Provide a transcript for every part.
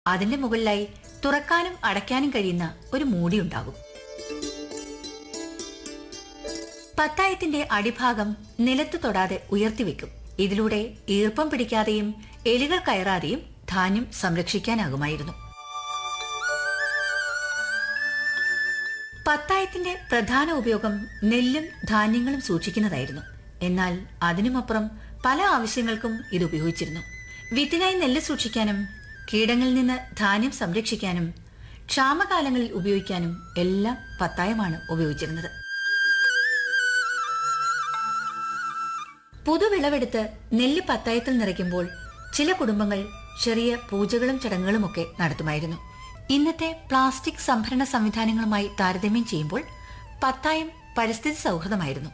അതിന്റെ മുകളിലായി തുറക്കാനും അടയ്ക്കാനും കഴിയുന്ന ഒരു മൂടി ഉണ്ടാകും പത്തായത്തിന്റെ അടിഭാഗം നിലത്ത് തൊടാതെ ഉയർത്തിവെക്കും ഇതിലൂടെ ഈർപ്പം പിടിക്കാതെയും എലികൾ കയറാതെയും ധാന്യം സംരക്ഷിക്കാനാകുമായിരുന്നു പത്തായത്തിന്റെ പ്രധാന ഉപയോഗം നെല്ലും ധാന്യങ്ങളും സൂക്ഷിക്കുന്നതായിരുന്നു എന്നാൽ അതിനുമപ്പുറം പല ആവശ്യങ്ങൾക്കും ഇത് ഉപയോഗിച്ചിരുന്നു വിത്തിനായി നെല്ല് സൂക്ഷിക്കാനും കീടങ്ങളിൽ നിന്ന് ധാന്യം സംരക്ഷിക്കാനും ക്ഷാമകാലങ്ങളിൽ ഉപയോഗിക്കാനും എല്ലാം പത്തായമാണ് ഉപയോഗിച്ചിരുന്നത് പുതുവിളവെടുത്ത് നെല്ല് പത്തായത്തിൽ നിറയ്ക്കുമ്പോൾ ചില കുടുംബങ്ങൾ ചെറിയ പൂജകളും ചടങ്ങുകളുമൊക്കെ നടത്തുമായിരുന്നു ഇന്നത്തെ പ്ലാസ്റ്റിക് സംഭരണ സംവിധാനങ്ങളുമായി താരതമ്യം ചെയ്യുമ്പോൾ പത്തായം പരിസ്ഥിതി സൗഹൃദമായിരുന്നു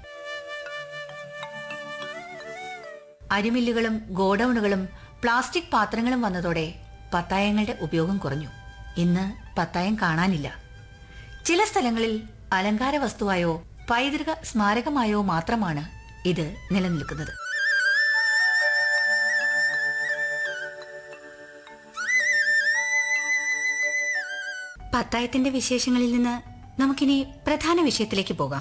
അരിമില്ലുകളും ഗോഡൌണുകളും പ്ലാസ്റ്റിക് പാത്രങ്ങളും വന്നതോടെ പത്തായങ്ങളുടെ ഉപയോഗം കുറഞ്ഞു ഇന്ന് പത്തായം കാണാനില്ല ചില സ്ഥലങ്ങളിൽ അലങ്കാര വസ്തുവായോ പൈതൃക സ്മാരകമായോ മാത്രമാണ് ഇത് നിലനിൽക്കുന്നത് പത്തായത്തിന്റെ വിശേഷങ്ങളിൽ നിന്ന് നമുക്കിനി പ്രധാന വിഷയത്തിലേക്ക് പോകാം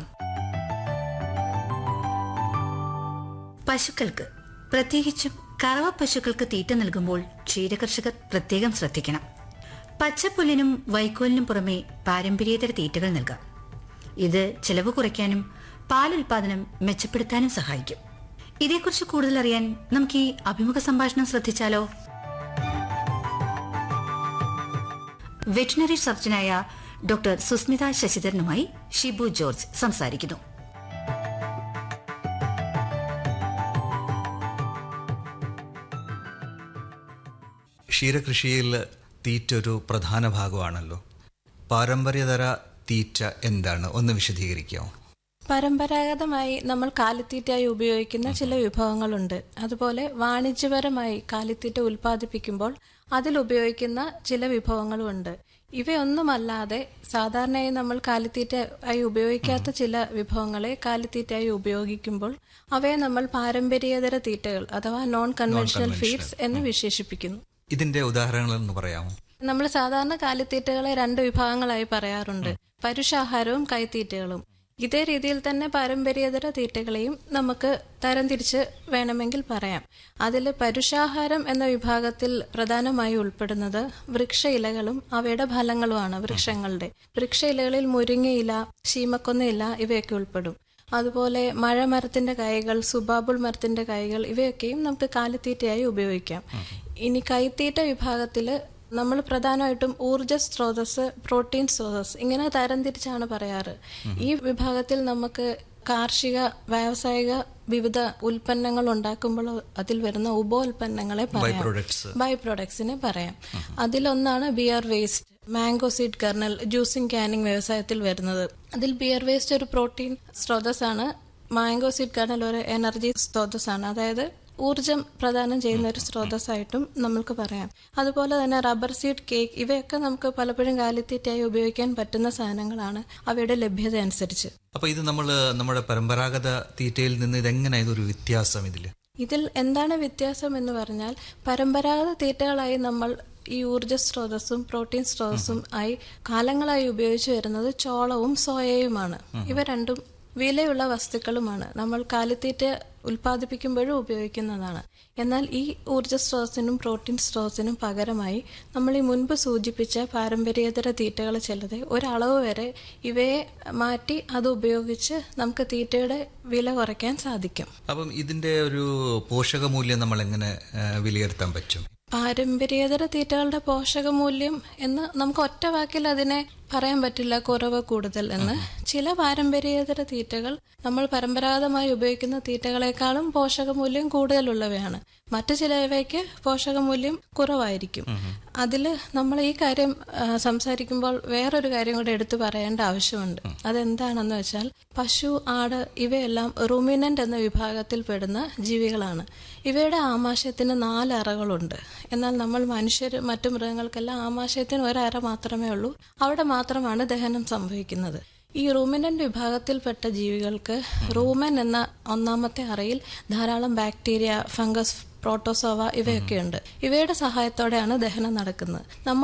പശുക്കൾക്ക് പ്രത്യേകിച്ചും കറവ പശുക്കൾക്ക് തീറ്റ നൽകുമ്പോൾ ക്ഷീരകർഷകർ പ്രത്യേകം ശ്രദ്ധിക്കണം പച്ചപ്പുല്ലിനും വൈക്കോലിനും പുറമെ പാരമ്പര്യേതര തീറ്റകൾ നൽകാം ഇത് ചെലവ് കുറയ്ക്കാനും പാലുൽപാദനം മെച്ചപ്പെടുത്താനും സഹായിക്കും ഇതേക്കുറിച്ച് കൂടുതൽ അറിയാൻ നമുക്ക് ഈ അഭിമുഖ സംഭാഷണം ശ്രദ്ധിച്ചാലോ വെറ്റിനറി സർജനായ ഡോക്ടർ സുസ്മിത ശശിധരനുമായി ഷിബു ജോർജ് സംസാരിക്കുന്നു ക്ഷീരകൃഷിയിൽ തീറ്റ ഒരു പ്രധാന ഭാഗമാണല്ലോ പാരമ്പര്യതര തീറ്റ എന്താണ് ഒന്ന് വിശദീകരിക്കാമോ പരമ്പരാഗതമായി നമ്മൾ കാലിത്തീറ്റയായി ഉപയോഗിക്കുന്ന ചില വിഭവങ്ങളുണ്ട് അതുപോലെ വാണിജ്യപരമായി കാലിത്തീറ്റ ഉൽപ്പാദിപ്പിക്കുമ്പോൾ അതിൽ ഉപയോഗിക്കുന്ന ചില വിഭവങ്ങളുമുണ്ട് ഇവയൊന്നുമല്ലാതെ സാധാരണയായി നമ്മൾ കാലിത്തീറ്റ ആയി ഉപയോഗിക്കാത്ത ചില വിഭവങ്ങളെ കാലിത്തീറ്റയായി ഉപയോഗിക്കുമ്പോൾ അവയെ നമ്മൾ പാരമ്പര്യേതര തീറ്റകൾ അഥവാ നോൺ കൺവെൻഷണൽ ഫീഡ്സ് എന്ന് വിശേഷിപ്പിക്കുന്നു ഇതിന്റെ ഉദാഹരണങ്ങൾ ഒന്ന് പറയാമോ നമ്മൾ സാധാരണ കാലിത്തീറ്റകളെ രണ്ട് വിഭാഗങ്ങളായി പറയാറുണ്ട് പരുഷാഹാരവും കൈത്തീറ്റകളും ഇതേ രീതിയിൽ തന്നെ പാരമ്പര്യേതര തീറ്റകളെയും നമുക്ക് തരംതിരിച്ച് വേണമെങ്കിൽ പറയാം അതിൽ പരുഷാഹാരം എന്ന വിഭാഗത്തിൽ പ്രധാനമായി ഉൾപ്പെടുന്നത് വൃക്ഷ ഇലകളും അവയുടെ ഫലങ്ങളുമാണ് വൃക്ഷങ്ങളുടെ വൃക്ഷ ഇലകളിൽ മുരിങ്ങയില ശീമക്കൊന്ന ഇല ഇവയൊക്കെ ഉൾപ്പെടും അതുപോലെ മഴമരത്തിന്റെ കായകൾ സുബാബുൾ മരത്തിന്റെ കായകൾ ഇവയൊക്കെയും നമുക്ക് കാലിത്തീറ്റയായി ഉപയോഗിക്കാം ഇനി കൈത്തീറ്റ വിഭാഗത്തിൽ നമ്മൾ പ്രധാനമായിട്ടും ഊർജ സ്രോതസ് പ്രോട്ടീൻ സ്രോതസ് ഇങ്ങനെ തരംതിരിച്ചാണ് പറയാറ് ഈ വിഭാഗത്തിൽ നമുക്ക് കാർഷിക വ്യാവസായിക വിവിധ ഉൽപ്പന്നങ്ങൾ ഉണ്ടാക്കുമ്പോൾ അതിൽ വരുന്ന ഉപോൽപ്പന്നങ്ങളെ പറയാം പ്രൊഡക്ട്സ് ബൈ പ്രൊഡക്ട്സിനെ പറയാം അതിലൊന്നാണ് beer waste mango seed kernel juicing canning വ്യവസായത്തിൽ വരുന്നത് അതിൽ ബിയർ വേസ്റ്റ് ഒരു പ്രോട്ടീൻ സ്രോതസ്സാണ് മാംഗോ സീഡ് കർണൽ ഒരു എനർജി സ്രോതസ്സാണ് അതായത് ഊർജം പ്രദാനം ചെയ്യുന്ന ഒരു സ്രോതസ്സായിട്ടും നമുക്ക് പറയാം അതുപോലെ തന്നെ റബ്ബർ സീഡ് കേക്ക് ഇവയൊക്കെ നമുക്ക് പലപ്പോഴും കാലിത്തീറ്റയായി ഉപയോഗിക്കാൻ പറ്റുന്ന സാധനങ്ങളാണ് അവയുടെ ലഭ്യത അനുസരിച്ച് അപ്പൊ ഇത് നമ്മൾ നമ്മുടെ പരമ്പരാഗത തീറ്റയിൽ നിന്ന് ഇതെങ്ങനെ ഇതൊരു വ്യത്യാസം ഇതില് ഇതിൽ എന്താണ് വ്യത്യാസം എന്ന് പറഞ്ഞാൽ പരമ്പരാഗത തീറ്റകളായി നമ്മൾ ഈ ഊർജ സ്രോതസ്സും പ്രോട്ടീൻ സ്രോതസ്സും ആയി കാലങ്ങളായി ഉപയോഗിച്ചു വരുന്നത് ചോളവും സോയയുമാണ് ഇവ രണ്ടും വിലയുള്ള വസ്തുക്കളുമാണ് നമ്മൾ കാലിത്തീറ്റ ഉൽപ്പാദിപ്പിക്കുമ്പോഴും ഉപയോഗിക്കുന്നതാണ് എന്നാൽ ഈ ഊർജ സ്രോതസ്സിനും പ്രോട്ടീൻ സ്രോതസ്സിനും പകരമായി നമ്മൾ ഈ മുൻപ് സൂചിപ്പിച്ച പാരമ്പര്യേതര തീറ്റകൾ ചിലത് ഒരളവ് വരെ ഇവയെ മാറ്റി അത് ഉപയോഗിച്ച് നമുക്ക് തീറ്റയുടെ വില കുറയ്ക്കാൻ സാധിക്കും അപ്പം ഇതിന്റെ ഒരു പോഷകമൂല്യം നമ്മൾ എങ്ങനെ ആ, വിലയിരുത്താൻ പറ്റും പാരമ്പര്യേതര തീറ്റകളുടെ പോഷകമൂല്യം എന്ന് നമുക്ക് ഒറ്റ വാക്കിൽ അതിനെ പറയാൻ പറ്റില്ല കുറവ് കൂടുതൽ എന്ന് ചില പാരമ്പര്യേതര തീറ്റകൾ നമ്മൾ പരമ്പരാഗതമായി ഉപയോഗിക്കുന്ന തീറ്റകളെക്കാളും പോഷകമൂല്യം കൂടുതലുള്ളവയാണ് മറ്റു ചിലവയ്ക്ക് പോഷകമൂല്യം കുറവായിരിക്കും അതിൽ നമ്മൾ ഈ കാര്യം ആ, സംസാരിക്കുമ്പോൾ വേറൊരു കാര്യം കൂടെ എടുത്തു പറയേണ്ട ആവശ്യമുണ്ട് അതെന്താണെന്ന് വെച്ചാൽ പശു ആട് ഇവയെല്ലാം റുമിനന്റ് എന്ന വിഭാഗത്തിൽ പെടുന്ന ജീവികളാണ് ഇവയുടെ ആമാശയത്തിന് നാല് അറകളുണ്ട് എന്നാൽ നമ്മൾ മനുഷ്യർ മറ്റു മൃഗങ്ങൾക്കെല്ലാം ആമാശയത്തിന് ഒരറ മാത്രമേ ഉള്ളൂ അവിടെ മാത്രമാണ് ദഹനം സംഭവിക്കുന്നത് ഈ റൂമിനന്റ് വിഭാഗത്തിൽപ്പെട്ട ജീവികൾക്ക് റൂമൻ എന്ന ഒന്നാമത്തെ അറയിൽ ധാരാളം ബാക്ടീരിയ ഫംഗസ് പ്രോട്ടോസോവ ഇവയൊക്കെയുണ്ട് ഇവയുടെ സഹായത്തോടെയാണ് ദഹനം നടക്കുന്നത് നമ്മൾ